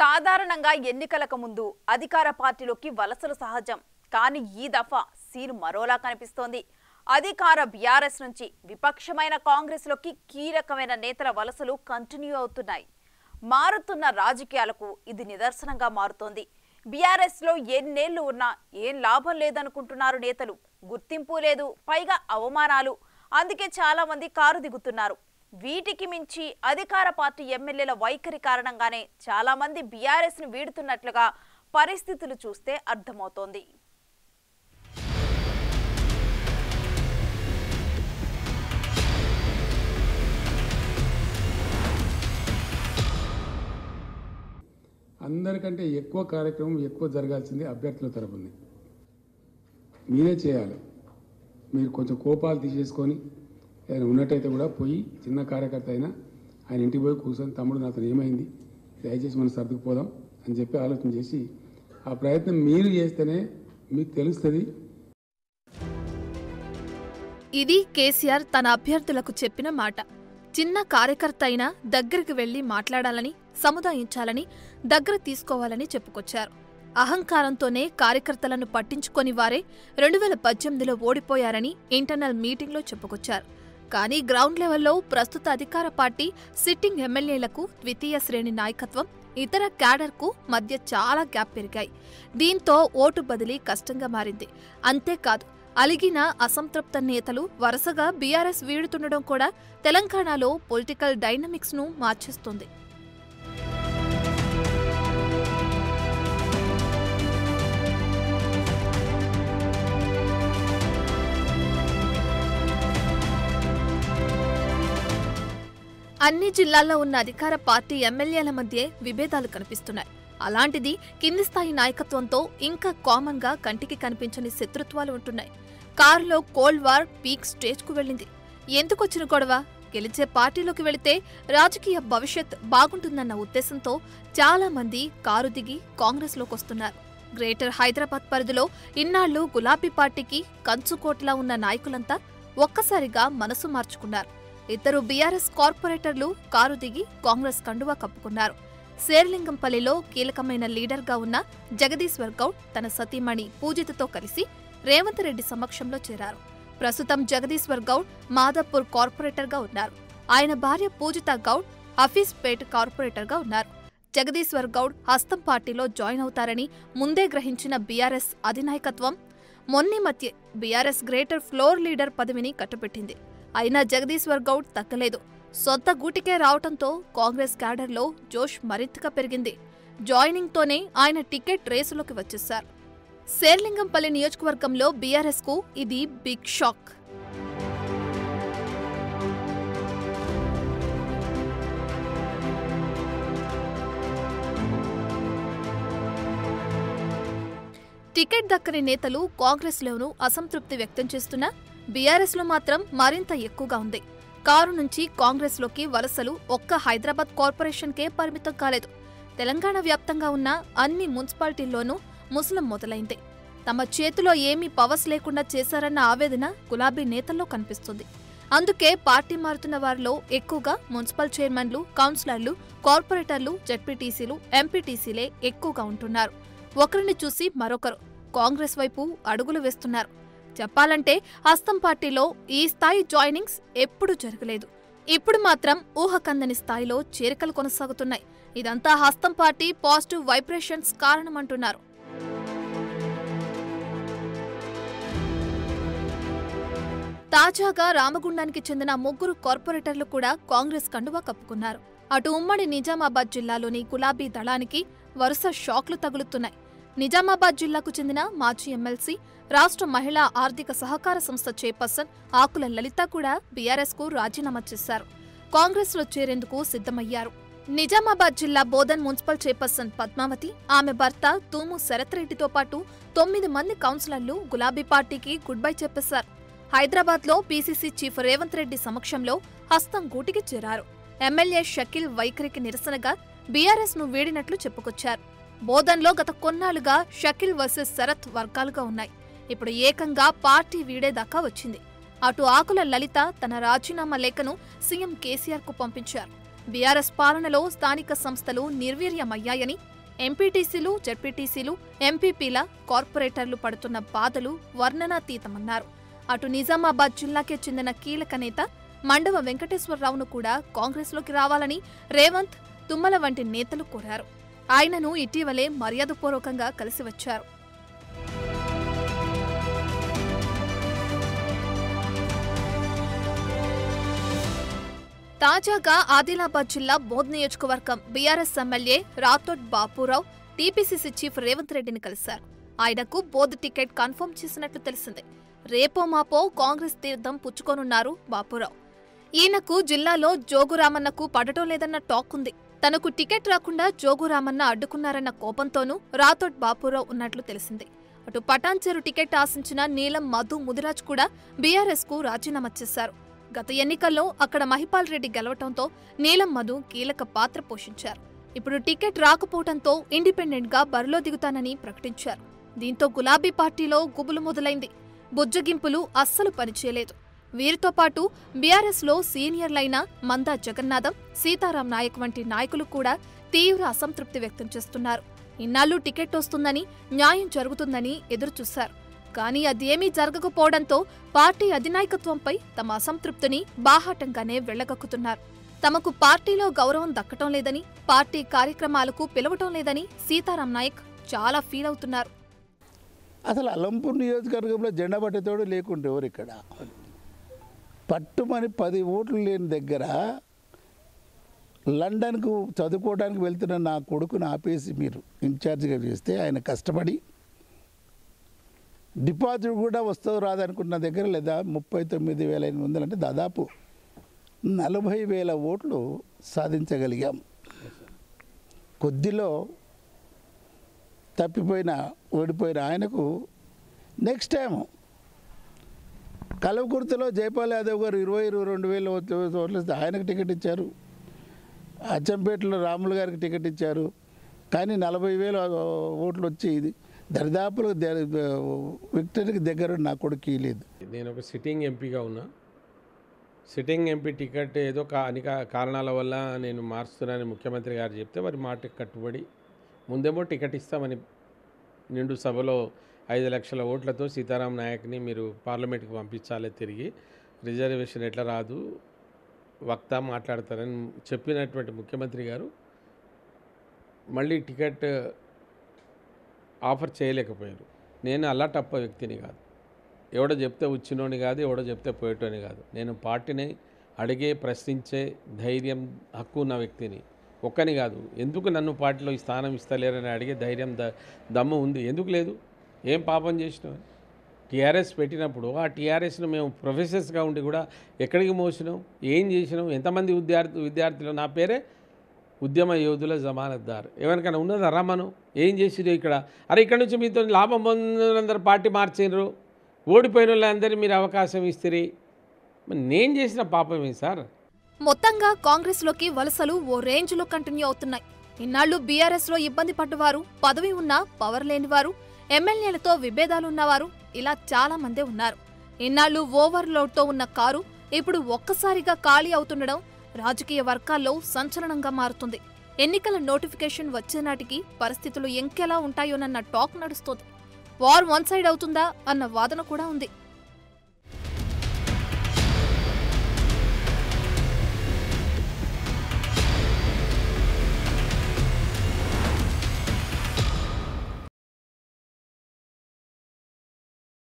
సాధారణంగా ఎన్నికలకు ముందు అధికార పార్టీలోకి వలసలు సహజం కానీ ఈ దఫా సీన్ మరోలా కనిపిస్తోంది అధికార బీఆర్ఎస్ నుంచి విపక్షమైన కాంగ్రెస్లోకి కీలకమైన నేతల వలసలు కంటిన్యూ అవుతున్నాయి మారుతున్న రాజకీయాలకు ఇది నిదర్శనంగా మారుతోంది బీఆర్ఎస్ లో ఎన్నేళ్లు ఉన్నా ఏం లాభం లేదనుకుంటున్నారు నేతలు గుర్తింపు లేదు పైగా అవమానాలు అందుకే చాలా మంది కారు దిగుతున్నారు వీటికి మించి అధికార పార్టీ ఎమ్మెల్యేల వైఖరి కారణంగానే చాలా మంది బీఆర్ఎస్ ను వీడుతున్నట్లుగా పరిస్థితులు చూస్తే అర్థమవుతోంది అందరికంటే ఎక్కువ కార్యక్రమం ఎక్కువ జరగాల్సింది అభ్యర్థుల తరపుంది మీరే చేయాలి మీరు కొంచెం కోపాలు తీసేసుకొని ఏదైనా ఉన్నట్టయితే కూడా పోయి చిన్న కార్యకర్త అయినా ఆయన ఇంటికి పోయి కూర్చొని తమ్ముడు నాతో ఏమైంది దయచేసి మనం సర్దుకుపోదాం అని చెప్పి ఆలోచన చేసి ఆ ప్రయత్నం మీరు చేస్తేనే మీకు తెలుస్తుంది ఇది కేసీఆర్ తన అభ్యర్థులకు చెప్పిన మాట చిన్న కార్యకర్త అయినా దగ్గరికి వెళ్లి మాట్లాడాలని సముదాయించాలని దగ్గర తీసుకోవాలని చెప్పుకొచ్చారు అహంకారంతోనే కార్యకర్తలను పట్టించుకొని వారే రెండు వేల పద్దెనిమిదిలో ఓడిపోయారని ఇంటర్నల్ మీటింగ్లో చెప్పుకొచ్చారు కానీ గ్రౌండ్ లెవెల్లో ప్రస్తుత అధికార పార్టీ సిట్టింగ్ ఎమ్మెల్యేలకు ద్వితీయ శ్రేణి నాయకత్వం ఇతర క్యాడర్కు మధ్య చాలా గ్యాప్ పెరిగాయి దీంతో ఓటు బదిలీ కష్టంగా మారింది అంతేకాదు అలిగిన అసంతృప్త నేతలు వరుసగా బీఆర్ఎస్ వీడుతుండడం కూడా తెలంగాణలో పొలిటికల్ డైనమిక్స్ ను మార్చేస్తుంది అన్ని జిల్లాల్లో ఉన్న అధికార పార్టీ ఎమ్మెల్యేల మధ్య విభేదాలు కనిపిస్తున్నాయి అలాంటిది కింది స్థాయి నాయకత్వంతో ఇంకా కామన్ గా కంటికి కనిపించని శత్రుత్వాలు ఉంటున్నాయి కారులో కోల్డ్ వార్ పీక్ స్టేజ్ కు వెళ్ళింది ఎందుకొచ్చిన గొడవ గెలిచే పార్టీలోకి వెళితే రాజకీయ భవిష్యత్ బాగుంటుందన్న ఉద్దేశంతో చాలా మంది కారు దిగి కాంగ్రెస్లోకి వస్తున్నారు గ్రేటర్ హైదరాబాద్ పరిధిలో ఇన్నాళ్లు గులాబీ పార్టీకి కంచుకోటలా ఉన్న నాయకులంతా ఒక్కసారిగా మనసు మార్చుకున్నారు ఇద్దరు బీఆర్ఎస్ కార్పొరేటర్లు కారు దిగి కాంగ్రెస్ కండువా కప్పుకున్నారు శేర్లింగంపల్లిలో కీలకమైన లీడర్గా ఉన్న జగదీశ్వర్ గౌడ్ తన సతీమణి పూజితతో కలిసి రేవంత్ రెడ్డి సమక్షంలో చేరారు ప్రస్తుతం జగదీశ్వర్ గౌడ్ మాధప్పూర్ కార్పొరేటర్గా ఉన్నారు ఆయన భార్య పూజిత గౌడ్ హఫీజ్పేట్ కార్పొరేటర్గా ఉన్నారు జగదీశ్వర్ గౌడ్ హస్తం పార్టీలో జాయిన్ అవుతారని ముందే గ్రహించిన బీఆర్ఎస్ అధినాయకత్వం మొన్ని మధ్య బీఆర్ఎస్ గ్రేటర్ ఫ్లోర్ లీడర్ పదవిని కట్టుబెట్టింది అయినా జగదీశ్వర్ గౌడ్ తగ్గలేదు సొంత గూటికే రావటంతో కాంగ్రెస్ క్యాడర్లో జోష్ మరింతగా పెరిగింది జాయినింగ్తోనే ఆయన టికెట్ రేసులోకి వచ్చేశారు శేర్లింగంపల్లి నియోజకవర్గంలో బీఆర్ఎస్ కు ఇది బిగ్ షాక్ టికెట్ దక్కని నేతలు కాంగ్రెస్లోనూ అసంతృప్తి వ్యక్తం చేస్తున్నా బీఆర్ఎస్లో మాత్రం మరింత ఎక్కువగా ఉంది కారు నుంచి కాంగ్రెస్లోకి వలసలు ఒక్క హైదరాబాద్ కార్పొరేషన్కే పరిమితం కాలేదు తెలంగాణ వ్యాప్తంగా ఉన్న అన్ని మున్సిపాలిటీల్లోనూ ముసలం మొదలైంది తమ చేతిలో ఏమీ పవర్స్ లేకుండా చేశారన్న ఆవేదన గులాబీ నేతల్లో కనిపిస్తుంది అందుకే పార్టీ మారుతున్న వారిలో ఎక్కువగా మున్సిపల్ చైర్మన్లు కౌన్సిలర్లు కార్పొరేటర్లు జడ్పీటీసీలు ఎంపీటీసీలే ఎక్కువగా ఉంటున్నారు ఒకరిని చూసి మరొకరు కాంగ్రెస్ వైపు అడుగులు వేస్తున్నారు చెప్పాలంటే హస్తం పార్టీలో ఈ స్థాయి జాయినింగ్స్ ఎప్పుడూ జరగలేదు ఇప్పుడు మాత్రం ఊహకందని స్థాయిలో చేరికలు కొనసాగుతున్నాయి ఇదంతా హస్తం పార్టీ పాజిటివ్ వైబ్రేషన్స్ కారణమంటున్నారు తాజాగా రామగుండానికి చెందిన ముగ్గురు కార్పొరేటర్లు కూడా కాంగ్రెస్ కండువా కప్పుకున్నారు అటు ఉమ్మడి నిజామాబాద్ జిల్లాలోని గులాబీ దళానికి వరుస షాక్లు తగులుతున్నాయి నిజామాబాద్ జిల్లాకు చెందిన మాజీ ఎమ్మెల్సీ రాష్ట్ర మహిళా ఆర్థిక సహకార సంస్థ చైర్పర్సన్ ఆకుల లలిత కూడా బీఆర్ఎస్ కు రాజీనామా చేశారు కాంగ్రెస్ లో చేరేందుకు సిద్ధమయ్యారు నిజామాబాద్ జిల్లా బోధన్ మున్సిపల్ చైర్పర్సన్ పద్మావతి ఆమె భర్త తూము శరత్రెడ్డితో పాటు తొమ్మిది మంది కౌన్సిలర్లు గులాబీ పార్టీకి గుడ్ బై చెప్పేశారు హైదరాబాద్ లో పీసీసీ చీఫ్ రేవంత్ రెడ్డి సమక్షంలో హస్తం గూటికి చేరారు ఎమ్మెల్యే షకీల్ వైఖరికి నిరసనగా బీఆర్ఎస్ ను వీడినట్లు చెప్పుకొచ్చారు బోధన్లో గత కొన్నాళ్లుగా షకీల్ వర్సెస్ శరత్ వర్గాలుగా ఉన్నాయి ఇప్పుడు ఏకంగా పార్టీ వీడేదాకా వచ్చింది అటు ఆకుల లలిత తన రాజీనామా లేఖను సీఎం కేసీఆర్ కు పంపించారు బీఆర్ఎస్ పాలనలో స్థానిక సంస్థలు నిర్వీర్యమయ్యాయని ఎంపీటీసీలు జెడ్పీటీసీలు ఎంపీపీల కార్పొరేటర్లు పడుతున్న బాధలు వర్ణనాతీతమన్నారు అటు నిజామాబాద్ జిల్లాకే చెందిన కీలక నేత మండవ వెంకటేశ్వరరావును కూడా కాంగ్రెస్లోకి రావాలని రేవంత్ తుమ్మల వంటి నేతలు కోరారు ఆయనను ఇటీవలే మర్యాదపూర్వకంగా కలిసి వచ్చారు తాజాగా ఆదిలాబాద్ జిల్లా బోధ్ నియోజకవర్గం BRS MLA Rathod Bapurao TPCC chief Revanth రెడ్డిని కలిశారు ఆయనకు బోధ్ టికెట్ కన్ఫర్మ్ చేసినట్లు తెలిసింది రేపో మాపో కాంగ్రెస్ తీర్థం పుచ్చుకోనున్నారు బాపురావు ఈయనకు జిల్లాలో జోగురామన్నకు పడటం లేదన్న టాక్ ఉంది తనకు టికెట్ రాకుండా జోగురామన్న అడ్డుకున్నారన్న కోపంతోనూ రాథోడ్ బాపురావు ఉన్నట్లు తెలిసింది అటు పటాన్చెరు టికెట్ ఆశించిన నీలం మధు ముదిరాజ్ కూడా బీఆర్ఎస్ కు రాజీనామా చేశారు గత ఎన్నికల్లో అక్కడ మహిపాల్ రెడ్డి గెలవటంతో నీలం మధు కీలక పాత్ర పోషించారు ఇప్పుడు టికెట్ రాకపోవడంతో ఇండిపెండెంట్ గా బరిలో దిగుతానని ప్రకటించారు దీంతో గులాబీ పార్టీలో గుబులు మొదలైంది బుజ్జగింపులు అస్సలు పనిచేయలేదు వీరితో పాటు బీఆర్ఎస్ లో సీనియర్లైన మందా జగన్నాథం సీతారాం నాయక్ వంటి నాయకులు కూడా తీవ్ర అసంతృప్తి వ్యక్తం చేస్తున్నారు ఇన్నాళ్లు టికెట్ వస్తుందని న్యాయం జరుగుతుందని ఎదురుచూశారు కానీ అదేమీ జరగకపోవడంతో పార్టీ అధినాయకత్వంపై తమ అసంతృప్తిని బాహాటంగానే వెళ్లగక్కుతున్నారు తమకు పార్టీలో గౌరవం దక్కటం లేదని పార్టీ కార్యక్రమాలకు పిలవటం లేదని సీతారాం నాయక్ చాలా ఫీల్ అవుతున్నారు అసలు అలంపూర్ నియోజకవర్గంలో జెండా పట్టేతోడు లేకుంటే ఎవరు ఇక్కడ పట్టుమని పది ఓట్లు లేని దగ్గర లండన్కు చదువుకోవడానికి వెళ్తున్న నా కొడుకుని ఆపేసి మీరు ఇన్ఛార్జిగా చేస్తే ఆయన కష్టపడి డిపాజిట్ కూడా వస్తుంది రాదనుకున్న దగ్గర లేదా ముప్పై తొమ్మిది వేల ఎనిమిది వందలు అంటే దాదాపు నలభై వేల ఓట్లు సాధించగలిగాం కొద్దిలో తప్పిపోయిన ఓడిపోయిన ఆయనకు నెక్స్ట్ టైం కలవకుర్తిలో జైపాల్ యాదవ్ గారు ఇరవై ఇరవై రెండు వేల ఓట్లు ఓట్లు వస్తే ఆయనకు టికెట్ ఇచ్చారు అచ్చంపేటలో రాములు గారికి టికెట్ ఇచ్చారు కానీ నలభై వేల ఓట్లు వచ్చి ఇది దరిదాపులు విక్టరీకి దగ్గర నా కొడుకు లేదు నేను ఒక సిట్టింగ్ ఎంపీగా ఉన్నా సిట్టింగ్ ఎంపీ టికెట్ ఏదో కా అనేక కారణాల వల్ల నేను మారుస్తున్నానని ముఖ్యమంత్రి గారు చెప్తే వారి మాటకి కట్టుబడి ముందేమో టికెట్ ఇస్తామని నిండు సభలో ఐదు లక్షల ఓట్లతో సీతారాం నాయక్ని మీరు పార్లమెంట్కి పంపించాలి తిరిగి రిజర్వేషన్ ఎట్లా రాదు వక్త మాట్లాడతారని చెప్పినటువంటి ముఖ్యమంత్రి గారు మళ్ళీ టికెట్ ఆఫర్ చేయలేకపోయారు నేను అల్లాటప్ప వ్యక్తిని కాదు ఎవడో చెప్తే వచ్చినోని కాదు ఎవడో చెప్తే పోయేటోని కాదు నేను పార్టీని అడిగే ప్రశ్నించే ధైర్యం హక్కు ఉన్న వ్యక్తిని ఒక్కని కాదు ఎందుకు నన్ను పార్టీలో ఈ స్థానం ఇస్తలేరని అడిగే ధైర్యం ద దమ్ము ఉంది ఎందుకు లేదు ఏం పాపం చేసినావు టీఆర్ఎస్ పెట్టినప్పుడు ఆ టీఆర్ఎస్ను మేము ప్రొఫెసర్స్గా ఉండి కూడా ఎక్కడికి మోసినాం ఏం చేసినాం ఎంతమంది విద్యార్థి విద్యార్థులు నా పేరే ఉద్యమ యోధుల జమానత్దార్ ఎవరికైనా ఉన్నదా రమ్మను ఏం చేసిరు ఇక్కడ అరే ఇక్కడ నుంచి మీతో లాభం పొందినందరూ పార్టీ మార్చినారు ఓడిపోయిన వాళ్ళందరినీ మీరు అవకాశం ఇస్తారు మరి నేను చేసిన పాపమే సార్ మొత్తంగా కాంగ్రెస్లోకి వలసలు ఓ రేంజ్లో కంటిన్యూ అవుతున్నాయి ఇన్నాళ్లు బీఆర్ఎస్లో ఇబ్బంది పడ్డవారు పదవి ఉన్నా పవర్ లేనివారు ఎమ్మెల్యేలతో విభేదాలున్నవారు ఇలా చాలా మందే ఉన్నారు ఇన్నాళ్లు ఓవర్లోడ్తో ఉన్న కారు ఇప్పుడు ఒక్కసారిగా ఖాళీ అవుతుండడం రాజకీయ వర్గాల్లో సంచలనంగా మారుతుంది ఎన్నికల నోటిఫికేషన్ వచ్చే నాటికి పరిస్థితులు ఇంకెలా ఉంటాయోనన్న టాక్ నడుస్తోంది వార్ వన్ సైడ్ అవుతుందా అన్న వాదన కూడా ఉంది